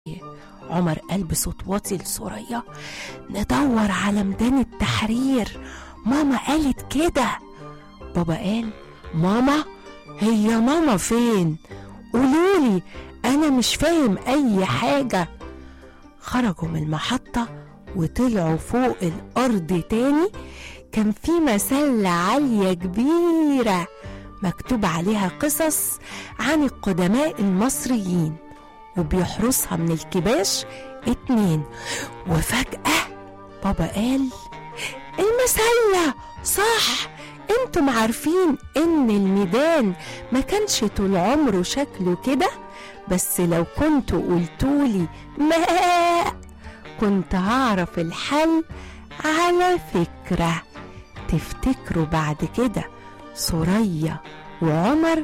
عمر قال بصوت واطي لسوريا ندور على ميدان التحرير ماما قالت كده بابا قال ماما هي ماما فين قولولي انا مش فاهم اي حاجه خرجوا من المحطه وطلعوا فوق الارض تاني كان في مسله عاليه كبيره مكتوب عليها قصص عن القدماء المصريين وبيحرسها من الكباش اتنين وفجأة بابا قال المسلة صح انتم عارفين ان الميدان ما كانش طول عمره شكله كده بس لو كنتوا قلتولي ما كنت هعرف الحل على فكرة تفتكروا بعد كده سوريا وعمر